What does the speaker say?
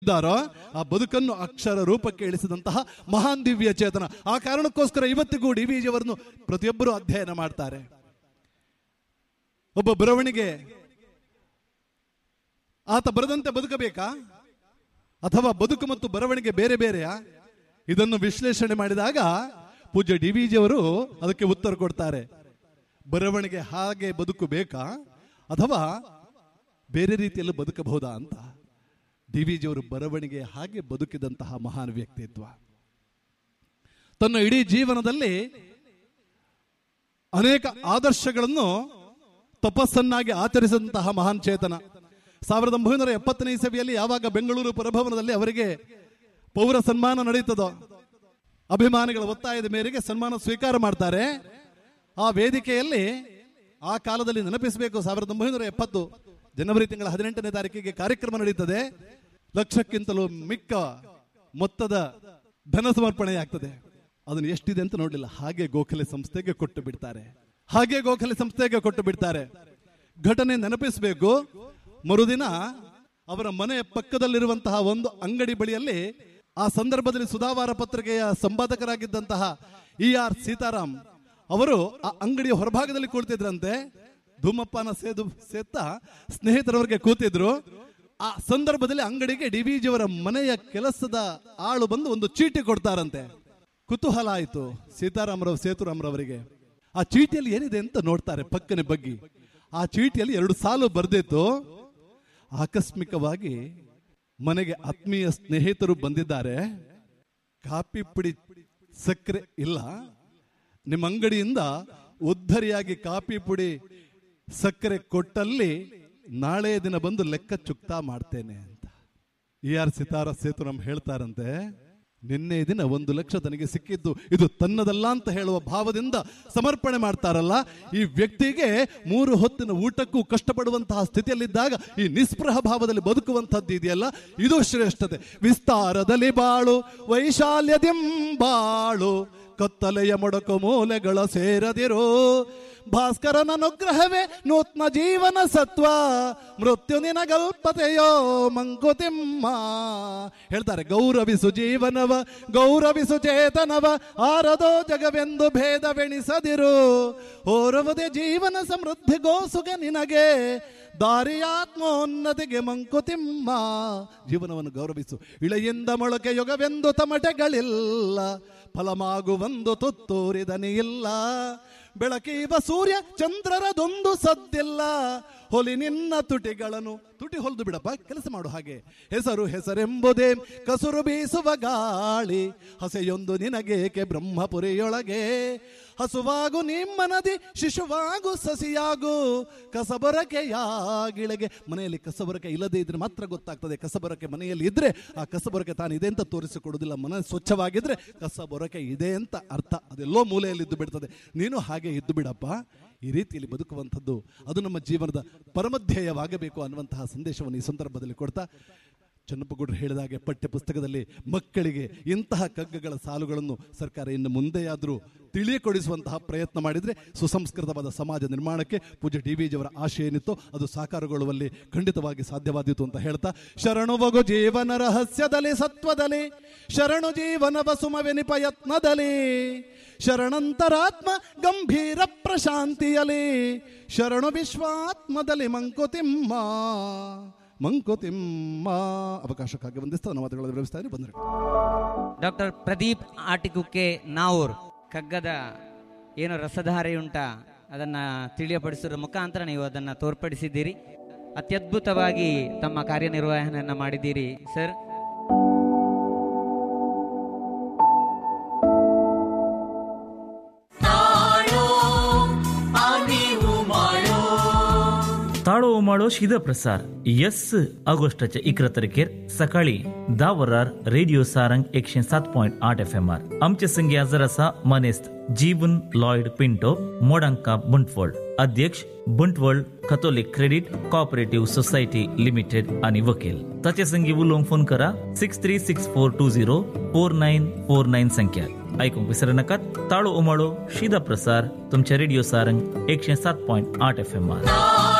ಇದ್ದಾರೋ ಆ ಬದುಕನ್ನು ಅಕ್ಷರ ರೂಪಕ್ಕೆ ಇಳಿಸಿದಂತಹ ಮಹಾನ್ ದಿವ್ಯ ಚೇತನ ಆ ಕಾರಣಕ್ಕೋಸ್ಕರ ಇವತ್ತಿಗೂ ಡಿ ವಿ ಜಿಯವರನ್ನು ಪ್ರತಿಯೊಬ್ಬರು ಅಧ್ಯಯನ ಮಾಡ್ತಾರೆ ಒಬ್ಬ ಬರವಣಿಗೆ ಆತ ಬರದಂತೆ ಬದುಕಬೇಕಾ ಅಥವಾ ಬದುಕು ಮತ್ತು ಬರವಣಿಗೆ ಬೇರೆ ಬೇರೆಯಾ ಇದನ್ನು ವಿಶ್ಲೇಷಣೆ ಮಾಡಿದಾಗ ಪೂಜ್ಯ ಡಿ ವಿ ಜಿಯವರು ಅದಕ್ಕೆ ಉತ್ತರ ಕೊಡ್ತಾರೆ ಬರವಣಿಗೆ ಹಾಗೆ ಬದುಕು ಬೇಕಾ ಅಥವಾ ಬೇರೆ ರೀತಿಯಲ್ಲಿ ಬದುಕಬಹುದಾ ಅಂತ ಡಿ ವಿ ಜಿಯವರು ಬರವಣಿಗೆ ಹಾಗೆ ಬದುಕಿದಂತಹ ಮಹಾನ್ ವ್ಯಕ್ತಿತ್ವ ತನ್ನ ಇಡೀ ಜೀವನದಲ್ಲಿ ಅನೇಕ ಆದರ್ಶಗಳನ್ನು ತಪಸ್ಸನ್ನಾಗಿ ಆಚರಿಸಿದಂತಹ ಮಹಾನ್ ಚೇತನ ಸಾವಿರದ ಒಂಬೈನೂರ ಎಪ್ಪತ್ತನೇ ಇಸವಿಯಲ್ಲಿ ಯಾವಾಗ ಬೆಂಗಳೂರು ಪುರಭವನದಲ್ಲಿ ಅವರಿಗೆ ಪೌರ ಸನ್ಮಾನ ನಡೀತದೋ ಅಭಿಮಾನಿಗಳ ಒತ್ತಾಯದ ಮೇರೆಗೆ ಸನ್ಮಾನ ಸ್ವೀಕಾರ ಮಾಡ್ತಾರೆ ಆ ವೇದಿಕೆಯಲ್ಲಿ ಆ ಕಾಲದಲ್ಲಿ ನೆನಪಿಸಬೇಕು ಸಾವಿರದ ಒಂಬೈನೂರ ಎಪ್ಪತ್ತು ಜನವರಿ ತಿಂಗಳ ಹದಿನೆಂಟನೇ ತಾರೀಕಿಗೆ ಕಾರ್ಯಕ್ರಮ ನಡೀತದೆ ಲಕ್ಷಕ್ಕಿಂತಲೂ ಮಿಕ್ಕ ಮೊತ್ತದ ಧನ ಸಮರ್ಪಣೆ ಆಗ್ತದೆ ಅದನ್ನು ಎಷ್ಟಿದೆ ಅಂತ ನೋಡಲಿಲ್ಲ ಹಾಗೆ ಗೋಖಲೆ ಸಂಸ್ಥೆಗೆ ಕೊಟ್ಟು ಬಿಡ್ತಾರೆ ಹಾಗೆ ಗೋಖಲೆ ಸಂಸ್ಥೆಗೆ ಕೊಟ್ಟು ಬಿಡ್ತಾರೆ ಘಟನೆ ನೆನಪಿಸಬೇಕು ಮರುದಿನ ಅವರ ಮನೆಯ ಪಕ್ಕದಲ್ಲಿರುವಂತಹ ಒಂದು ಅಂಗಡಿ ಬಳಿಯಲ್ಲಿ ಆ ಸಂದರ್ಭದಲ್ಲಿ ಸುಧಾವಾರ ಪತ್ರಿಕೆಯ ಸಂಪಾದಕರಾಗಿದ್ದಂತಹ ಇ ಆರ್ ಸೀತಾರಾಮ್ ಅವರು ಆ ಅಂಗಡಿಯ ಹೊರಭಾಗದಲ್ಲಿ ಕುಳಿತಿದ್ರಂತೆ ಧೂಮಪಾನ ಸೇದು ಸೇತ್ತ ಸ್ನೇಹಿತರವರಿಗೆ ಕೂತಿದ್ರು ಆ ಸಂದರ್ಭದಲ್ಲಿ ಅಂಗಡಿಗೆ ಡಿ ವಿ ಜಿಯವರ ಮನೆಯ ಕೆಲಸದ ಆಳು ಬಂದು ಒಂದು ಚೀಟಿ ಕೊಡ್ತಾರಂತೆ ಕುತೂಹಲ ಆಯಿತು ಸೀತಾರಾಮರಾವ್ ಸೇತುರಾಮರವರಿಗೆ ಆ ಚೀಟಿಯಲ್ಲಿ ಏನಿದೆ ಅಂತ ನೋಡ್ತಾರೆ ಪಕ್ಕನೆ ಬಗ್ಗಿ ಆ ಚೀಟಿಯಲ್ಲಿ ಎರಡು ಸಾಲು ಬರೆದಿತ್ತು ಆಕಸ್ಮಿಕವಾಗಿ ಮನೆಗೆ ಆತ್ಮೀಯ ಸ್ನೇಹಿತರು ಬಂದಿದ್ದಾರೆ ಕಾಪಿ ಪುಡಿ ಸಕ್ಕರೆ ಇಲ್ಲ ನಿಮ್ಮ ಅಂಗಡಿಯಿಂದ ಉದ್ದರಿಯಾಗಿ ಕಾಪಿ ಪುಡಿ ಸಕ್ಕರೆ ಕೊಟ್ಟಲ್ಲಿ ನಾಳೆ ದಿನ ಬಂದು ಲೆಕ್ಕ ಚುಕ್ತಾ ಮಾಡ್ತೇನೆ ಅಂತ ಇ ಆರ್ ಸಿತಾರ ಸೇತುರಾಮ್ ಹೇಳ್ತಾರಂತೆ ನಿನ್ನೆ ದಿನ ಒಂದು ಲಕ್ಷ ತನಗೆ ಸಿಕ್ಕಿದ್ದು ಇದು ತನ್ನದಲ್ಲ ಅಂತ ಹೇಳುವ ಭಾವದಿಂದ ಸಮರ್ಪಣೆ ಮಾಡ್ತಾರಲ್ಲ ಈ ವ್ಯಕ್ತಿಗೆ ಮೂರು ಹೊತ್ತಿನ ಊಟಕ್ಕೂ ಕಷ್ಟಪಡುವಂತಹ ಸ್ಥಿತಿಯಲ್ಲಿದ್ದಾಗ ಈ ನಿಸ್ಪೃಹ ಭಾವದಲ್ಲಿ ಬದುಕುವಂಥದ್ದು ಇದೆಯಲ್ಲ ಇದು ಶ್ರೇಷ್ಠತೆ ವಿಸ್ತಾರದಲ್ಲಿ ಬಾಳು ವೈಶಾಲ್ಯದಿಂಬಾಳು ಕತ್ತಲೆಯ ಮೊಡಕು ಮೂಲೆಗಳ ಸೇರದಿರು ಭಾಸ್ಕರನ ಅನುಗ್ರಹವೇ ನೂತ್ನ ಜೀವನ ಸತ್ವ ಮೃತ್ಯು ನಿನಗಲ್ಪತೆಯೋ ಮಂಕುತಿಮ್ಮ ಹೇಳ್ತಾರೆ ಗೌರವಿಸು ಜೀವನವ ಗೌರವಿಸು ಚೇತನವ ಆರದೋ ಜಗವೆಂದು ಭೇದವೆಣಿಸದಿರು ಓರವದೆ ಜೀವನ ಸಮೃದ್ಧಿ ಗೋಸುಗ ನಿನಗೆ ದಾರಿಯಾತ್ಮೋನ್ನತಿಗೆ ಮಂಕುತಿಮ್ಮ ಜೀವನವನ್ನು ಗೌರವಿಸು ಇಳೆಯಿಂದ ಮೊಳಕೆ ಯುಗವೆಂದು ತಮಟೆಗಳಿಲ್ಲ ಫಲಮಾಗುವಂದು ತುತ್ತೂರಿದನಿಯಿಲ್ಲ ಬೆಳಕೀವ ಸೂರ್ಯ ಚಂದ್ರರದೊಂದು ಸದ್ದಿಲ್ಲ ಹೊಲಿ ನಿನ್ನ ತುಟಿಗಳನ್ನು ತುಟಿ ಹೊಲಿದು ಬಿಡಪ್ಪ ಕೆಲಸ ಮಾಡು ಹಾಗೆ ಹೆಸರು ಹೆಸರೆಂಬುದೇ ಕಸುರು ಬೀಸುವ ಗಾಳಿ ಹಸೆಯೊಂದು ನಿನಗೇಕೆ ಬ್ರಹ್ಮಪುರಿಯೊಳಗೆ ಹಸುವಾಗು ನಿಮ್ಮನದಿ ಶಿಶುವಾಗು ಸಸಿಯಾಗು ಕಸಬರಕೆಯಾಗಿಳೆಗೆ ಮನೆಯಲ್ಲಿ ಕಸಬರಕೆ ಇಲ್ಲದೆ ಇದ್ರೆ ಮಾತ್ರ ಗೊತ್ತಾಗ್ತದೆ ಕಸಬರಕೆ ಮನೆಯಲ್ಲಿ ಇದ್ರೆ ಆ ಕಸಬರಕೆ ತಾನು ಇದೆ ಅಂತ ತೋರಿಸಿಕೊಡುವುದಿಲ್ಲ ಮನೆ ಸ್ವಚ್ಛವಾಗಿದ್ರೆ ಕಸಬರಕೆ ಇದೆ ಅಂತ ಅರ್ಥ ಅದೆಲ್ಲೋ ಮೂಲೆಯಲ್ಲಿ ಇದ್ದು ಬಿಡ್ತದೆ ನೀನು ಹಾಗೆ ಇದ್ದು ಬಿಡಪ್ಪ ಈ ರೀತಿಯಲ್ಲಿ ಬದುಕುವಂಥದ್ದು ಅದು ನಮ್ಮ ಜೀವನದ ಪರಮಧ್ಯೇಯವಾಗಬೇಕು ಅನ್ನುವಂತಹ ಸಂದೇಶವನ್ನು ಈ ಸಂದರ್ಭದಲ್ಲಿ ಕೊಡ್ತಾ ಚನ್ನಪ್ಪಗೌಡರು ಹೇಳಿದಾಗೆ ಪಠ್ಯ ಪುಸ್ತಕದಲ್ಲಿ ಮಕ್ಕಳಿಗೆ ಇಂತಹ ಕಗ್ಗಗಳ ಸಾಲುಗಳನ್ನು ಸರ್ಕಾರ ಇನ್ನು ಮುಂದೆಯಾದರೂ ತಿಳಿಯಕೊಡಿಸುವಂತಹ ಪ್ರಯತ್ನ ಮಾಡಿದರೆ ಸುಸಂಸ್ಕೃತವಾದ ಸಮಾಜ ನಿರ್ಮಾಣಕ್ಕೆ ಪೂಜ್ಯ ಡಿ ವಿ ಜಿಯವರ ಆಶೆ ಏನಿತ್ತು ಅದು ಸಾಕಾರಗೊಳ್ಳುವಲ್ಲಿ ಖಂಡಿತವಾಗಿ ಸಾಧ್ಯವಾದೀತು ಅಂತ ಹೇಳ್ತಾ ಶರಣು ವಗು ಜೀವನ ರಹಸ್ಯದಲ್ಲಿ ಸತ್ವದಲ್ಲಿ ಶರಣು ಜೀವನವ ಸುಮವೆನಿಪ ಯತ್ನದಲ್ಲಿ ಶರಣಂತರಾತ್ಮ ಗಂಭೀರ ಪ್ರಶಾಂತಿಯಲಿ ಶರಣು ವಿಶ್ವಾತ್ಮದಲ್ಲಿ ಮಂಕುತಿಮ್ಮ ಮಂಕುತಿಮ್ಮ ಅವಕಾಶಕ್ಕಾಗಿ ವಂದಿಸ್ತಾ ಧನ್ಯವಾದಗಳು ವಿರಮಿಸ್ತಾ ಬಂದರೆ ಡಾಕ್ಟರ್ ಪ್ರದೀಪ್ ಆಟಿಕುಕ್ಕೆ ನಾವೂರ್ ಕಗ್ಗದ ಏನು ರಸಧಾರೆಯುಂಟ ಅದನ್ನು ತಿಳಿಯಪಡಿಸುವ ಮುಖಾಂತರ ನೀವು ಅದನ್ನು ತೋರ್ಪಡಿಸಿದ್ದೀರಿ ಅತ್ಯದ್ಭುತವಾಗಿ ತಮ್ಮ ಕಾರ್ಯನಿರ್ವಹಣೆಯನ್ನು ಮಾಡಿದ್ದೀರಿ ಸರ್ ताळो उमाळो शिद प्रसार यस ऑगस्टच्या इकरा तारखेर सकाळी धा वरार रेडिओ सारंग एकशे सात पॉइंट आठ एफ एम आर आमचे संगी हजर आसा मनेस्त जीवन लॉयड पिंटो मोडांका बुंटवळ अध्यक्ष Bantwal Catholic credit cooperative society limited आणि वकील ताचे संगी उलोवंक फोन करा six three six four two zero four nine four nine संख्यार ऐकूंक विसरू नकात ताळो उमाळो शिदा प्रसार तुमच्या रेडिओ सारंग एकशे सात पॉइंट आठ एफ एम आर